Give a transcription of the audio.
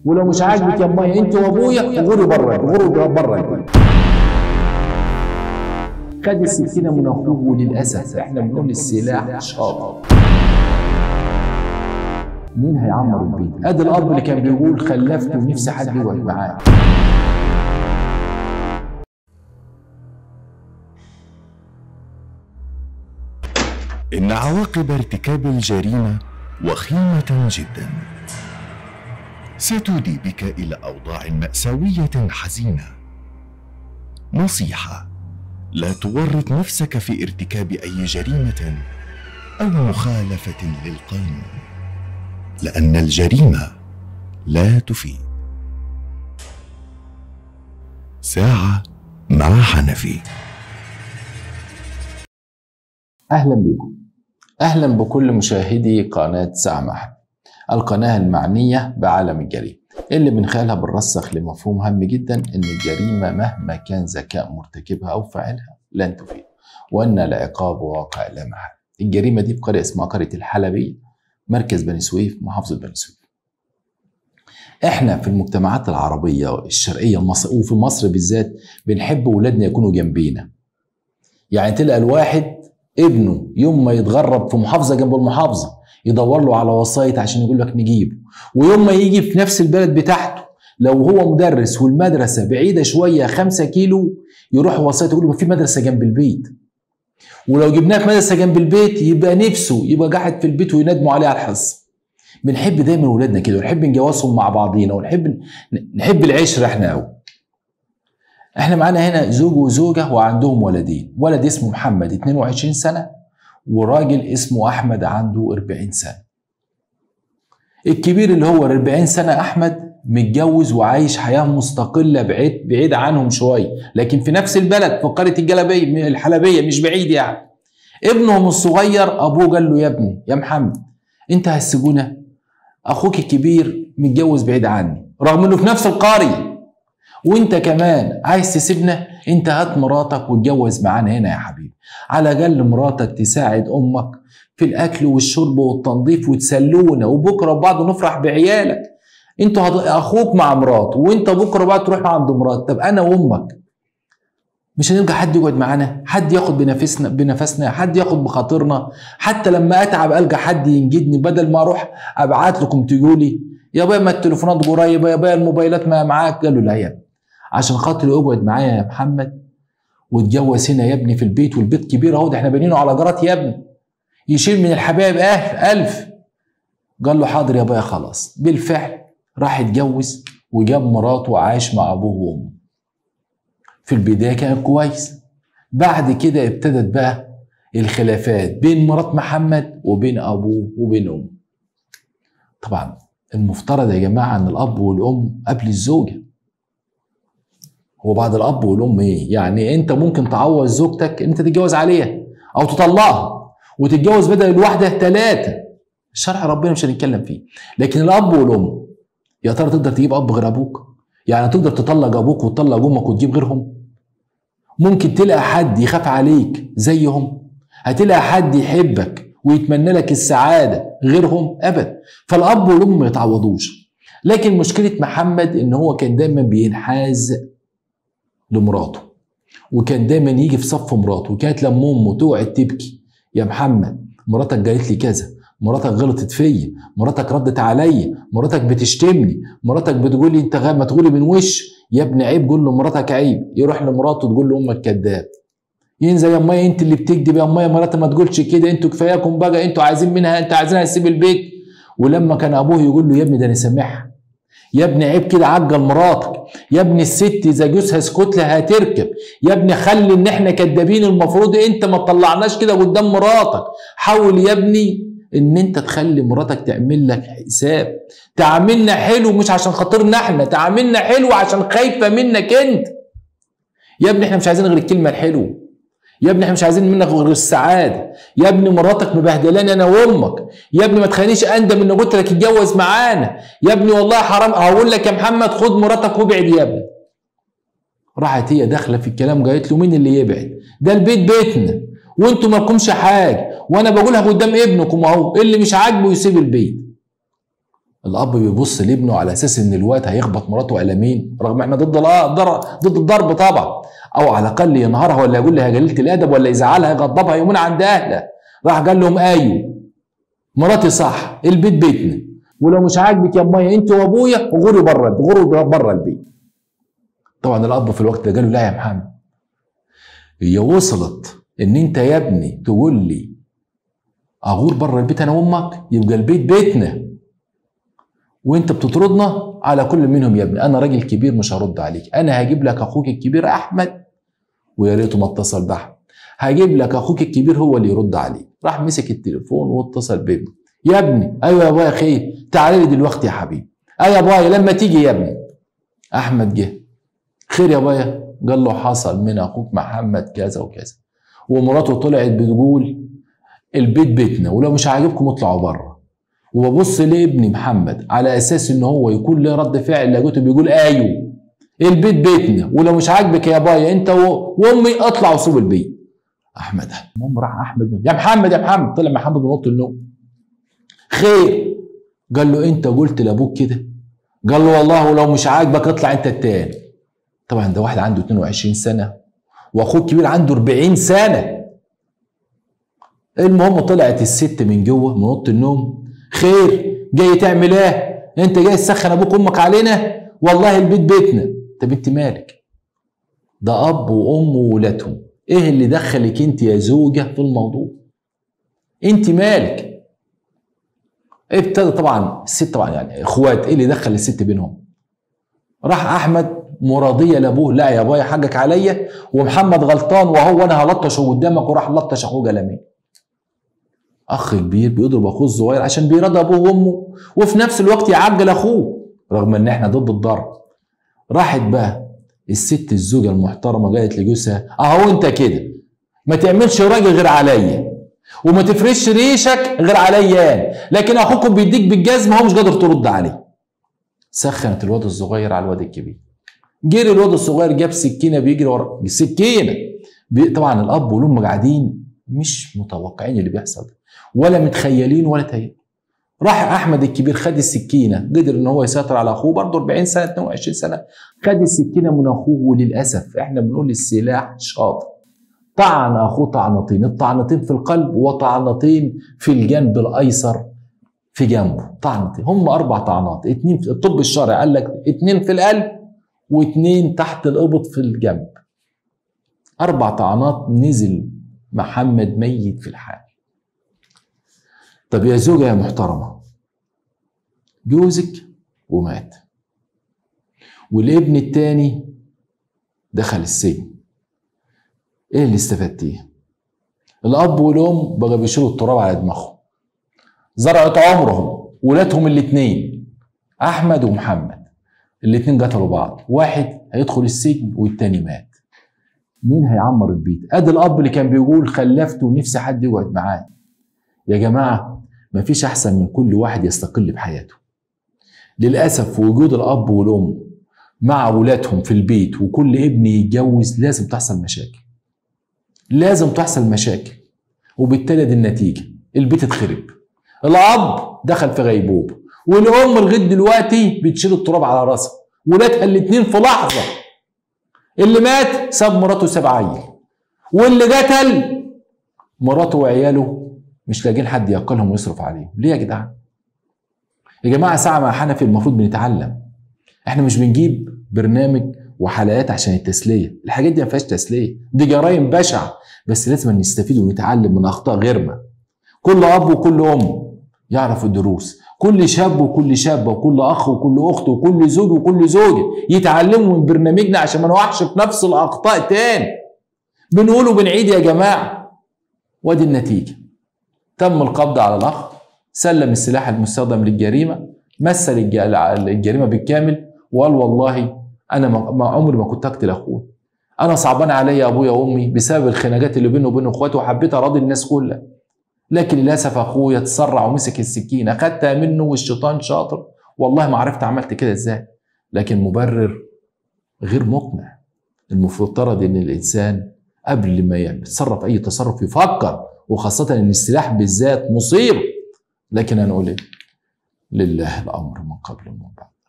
ولو مش عاجبك يا امي انت وابويا غوري بره غوري بره البيت خد السكينه من اخوه وللاسف احنا بنقول السلاح شاطر مين هيعمر البيت؟ ادي الاب اللي كان بيقول خلفت ونفسي حد يقعد معاه إن عواقب ارتكاب الجريمة وخيمة جدا ستودي بك إلى أوضاع مأساوية حزينة نصيحة لا تورط نفسك في ارتكاب أي جريمة أو مخالفة للقانون لأن الجريمة لا تفيد ساعة مع حنفي اهلا بكم اهلا بكل مشاهدي قناه سامح القناه المعنيه بعالم الجريمه اللي من خلالها بنرسخ لمفهوم هام جدا ان الجريمه مهما كان ذكاء مرتكبها او فاعلها لن تفيد وان العقاب واقع لا محال الجريمه دي في قريه اسمها قريه الحلبيه مركز بني سويف محافظه بني سويف احنا في المجتمعات العربيه الشرقيه المصر وفي مصر بالذات بنحب ولادنا يكونوا جنبينا يعني تلقى الواحد ابنه يوم ما يتغرب في محافظه جنب المحافظه يدور له على وسايط عشان يقول لك نجيبه ويوم ما يجي في نفس البلد بتاعته لو هو مدرس والمدرسه بعيده شويه خمسة كيلو يروح وسايط يقول له في مدرسه جنب البيت ولو جبناه في مدرسه جنب البيت يبقى نفسه يبقى قاعد في البيت وينادموا عليه على الحصه بنحب دايما ولادنا كده ونحب نجوزهم مع بعضينا ونحب نحب العشره احنا قوي احنا معانا هنا زوج وزوجة وعندهم ولدين ولد اسمه محمد 22 سنة وراجل اسمه أحمد عنده 40 سنة الكبير اللي هو 40 سنة أحمد متجوز وعايش حياة مستقلة بعيد بعيد عنهم شوية لكن في نفس البلد في قرية الجلبية الحلبية مش بعيد يعني ابنهم الصغير أبوه قال له يا ابني يا محمد أنت هالسجونة أخوك الكبير متجوز بعيد عني رغم إنه في نفس القرية وانت كمان عايز تسيبنا انت هات مراتك واتجوز معانا هنا يا حبيبي على الاقل مراتك تساعد امك في الاكل والشرب والتنظيف وتسلونا وبكره بعض نفرح بعيالك انت اخوك مع مراته وانت بكره بعد تروح عند مرات طب انا وامك مش هنلقى حد يقعد معانا حد ياخد بنفسنا بنفسنا حد ياخد بخاطرنا حتى لما اتعب القى حد ينجدني بدل ما اروح ابعت لكم تقولي يا بايا ما التليفونات قريبه يا بايا الموبايلات ما معاك قالوا لا يا ابني عشان خاطر اقعد معايا يا محمد واتجوز هنا يا ابني في البيت والبيت كبير اهو ده احنا بنينه على جرات يا ابني يشيل من الحبايب ألف ألف قال له حاضر يا بايا خلاص بالفعل راح اتجوز وجاب مراته وعاش مع ابوه وامه في البدايه كان كويس بعد كده ابتدت بقى الخلافات بين مرات محمد وبين ابوه وبين امه طبعا المفترض يا جماعه ان الاب والام قبل الزوجه هو بعد الاب والام ايه يعني انت ممكن تعوض زوجتك ان انت تتجوز عليها او تطلقها وتتجوز بدل الواحده ثلاثه الشرع ربنا مش هنتكلم فيه لكن الاب والام يا ترى تقدر تجيب اب غير ابوك يعني تقدر تطلق ابوك وتطلق امك وتجيب غيرهم ممكن تلاقي حد يخاف عليك زيهم هتلاقي حد يحبك ويتمنى لك السعاده غيرهم ابدا فالاب والام ما يتعوضوش لكن مشكله محمد ان هو كان دايما بينحاز لمراته وكان دايما يجي في صف مراته وكانت لما امه تقعد تبكي يا محمد مراتك قالت لي كذا مراتك غلطت فيا مراتك ردت عليا مراتك بتشتمني مراتك بتقول لي انت غير ما تقولي من وش يا ابني عيب قول له مراتك عيب يروح لمراته تقول له امك كذاب ينزل يا امي انت اللي بتكذب يا امي مراتي ما تقولش كده انتوا كفاياكم بقى انتوا عايزين منها انت عايزينها تسيب البيت ولما كان ابوه يقول له يا ابني ده انا سامحها يا ابني عيب كده عجل مراتك يا ابني الست اذا جوزها اسكت لها هتركب يا ابني خلي ان احنا كدابين المفروض انت ما تطلعناش كده قدام مراتك حاول يا ابني ان انت تخلي مراتك تعمل لك حساب تعاملنا حلو مش عشان خاطرنا احنا تعاملنا حلو عشان خايفه منك انت يا ابني احنا مش عايزين غير الكلمه الحلوه يا ابني احنا مش عايزين منك غير السعاده يا ابني مراتك مبهدلاني انا وامك يا ابني ما تخلينيش اندم ان قلت لك اتجوز معانا يا ابني والله حرام هقول لك يا محمد خد مراتك وابعد يا ابني راحت هي داخله في الكلام قالت له مين اللي يبعد ده البيت بيتنا وانتوا ما لكمش حاجه وانا بقولها قدام ابنكم اهو اللي مش عاجبه يسيب البيت الاب بيبص لابنه على اساس ان الواد هيخبط مراته قلمين رغم احنا ضد ضد الضرب طبعا او على الاقل ينهارها ولا يقول لها قليله الادب ولا يزعلها يغضبها يومين عند اهلها راح قال لهم ايوه مراتي صح البيت بيتنا ولو مش عاجبك يا امي انت وابويا غوري بره غوري بره البيت طبعا الاب في الوقت ده قال له لا يا محمد هي وصلت ان انت يا ابني تقول لي اغور بره البيت انا وامك يبقى البيت بيتنا وانت بتطردنا على كل منهم يا ابني انا راجل كبير مش هرد عليك انا هجيب لك اخوك الكبير احمد ويا ريته ما اتصل باحمد هجيب لك اخوك الكبير هو اللي يرد عليك راح مسك التليفون واتصل بابنه يا ابني ايوه يا ابويا خير تعالى لي دلوقتي يا حبيبي ايوه يا ابويا لما تيجي يا ابني احمد جه خير يا ابويا قال له حصل من اخوك محمد كذا وكذا ومراته طلعت بتقول البيت بيتنا ولو مش عاجبكم اطلعوا بره وببص لابني محمد على اساس ان هو يكون له رد فعل لقيته بيقول ايوه البيت بيتنا ولو مش عاجبك يا بايا انت وامي اطلع وسيب البيت احمد المهم راح احمد يا محمد يا محمد طلع محمد من اوضه النوم خير قال له انت قلت لابوك كده قال له والله ولو مش عاجبك اطلع انت التاني طبعا ده واحد عنده 22 سنه واخوه الكبير عنده 40 سنه المهم طلعت الست من جوه من اوضه النوم خير جاي تعمل ايه انت جاي تسخن ابوك وامك علينا والله البيت بيتنا طب انت مالك ده اب وام وولادهم ايه اللي دخلك انت يا زوجه في الموضوع انت مالك ابتدى طبعا الست طبعا يعني اخوات ايه اللي دخل الست بينهم راح احمد مرضيه لابوه لا يا ابويا حقك عليا ومحمد غلطان وهو انا هلطشه قدامك وراح لطش اخوه قلمين اخ كبير بيضرب اخوه الصغير عشان بيرضى ابوه وامه وفي نفس الوقت يعجل اخوه رغم ان احنا ضد الضرب راحت بقى الست الزوجه المحترمه قالت لجوزها اهو انت كده ما تعملش راجل غير عليا وما تفرش ريشك غير عليا لكن اخوكم بيديك بالجزمه هو مش قادر ترد عليه سخنت الواد الصغير على الواد الكبير جري الواد الصغير جاب سكينه بيجري ورا سكينه طبعا الاب والام قاعدين مش متوقعين اللي بيحصل ده ولا متخيلين ولا تهيئ راح احمد الكبير خد السكينه قدر ان هو يسيطر على اخوه برضه 40 سنه 22 سنه خد السكينه من اخوه وللاسف احنا بنقول السلاح شاطر طعن اخوه طعنتين الطعنتين في القلب وطعنتين في الجنب الايسر في جنبه طعنتين هم اربع طعنات اتنين في الطب الشرعي قال لك اتنين في القلب واتنين تحت الابط في الجنب اربع طعنات نزل محمد ميت في الحال طب يا زوجة يا محترمة جوزك ومات والابن التاني دخل السجن ايه اللي استفدتيه الاب والام بقى بيشيلوا التراب على دماغهم زرعت عمرهم ولادهم الاتنين احمد ومحمد الاتنين قتلوا بعض واحد هيدخل السجن والتاني مات مين هيعمر البيت ادي الاب اللي كان بيقول خلفت ونفسي حد يقعد معايا يا جماعه مفيش احسن من كل واحد يستقل بحياته للاسف وجود الاب والام مع ولادهم في البيت وكل ابن يتجوز لازم تحصل مشاكل لازم تحصل مشاكل وبالتالي دي النتيجه البيت اتخرب الاب دخل في غيبوبه والام لغايه دلوقتي بتشيل التراب على راسها ولادها الاتنين في لحظه اللي مات ساب مراته ساب عيل واللي قتل مراته وعياله مش لاقيين حد ياكلهم ويصرف عليهم ليه يا جدعان يا جماعه ساعه مع حنفي المفروض بنتعلم احنا مش بنجيب برنامج وحلقات عشان التسليه الحاجات دي ما فيهاش تسليه دي جرائم بشعه بس لازم نستفيد ونتعلم من اخطاء غيرنا كل اب وكل ام يعرف الدروس كل شاب وكل شابة وكل أخ وكل أخت وكل زوج وكل زوجة يتعلموا من برنامجنا عشان ما نوقعش في نفس الأخطاء تاني بنقول وبنعيد يا جماعة وادي النتيجة تم القبض على الأخ سلم السلاح المستخدم للجريمة مثل الجريمة بالكامل وقال والله أنا ما عمري ما كنت أقتل أخوي أنا صعبان عليا أبويا وأمي بسبب الخناقات اللي بينه وبين إخواته وحبيت أراضي الناس كلها لكن للاسف اخويا تسرع ومسك السكين اخدتها منه والشيطان شاطر والله ما عرفت عملت كده ازاي لكن مبرر غير مقنع المفترض ان الانسان قبل ما يتصرف اي تصرف يفكر وخاصه ان السلاح بالذات مصيبه لكن انا اقول ايه لله الأمر من قبل ومن بعد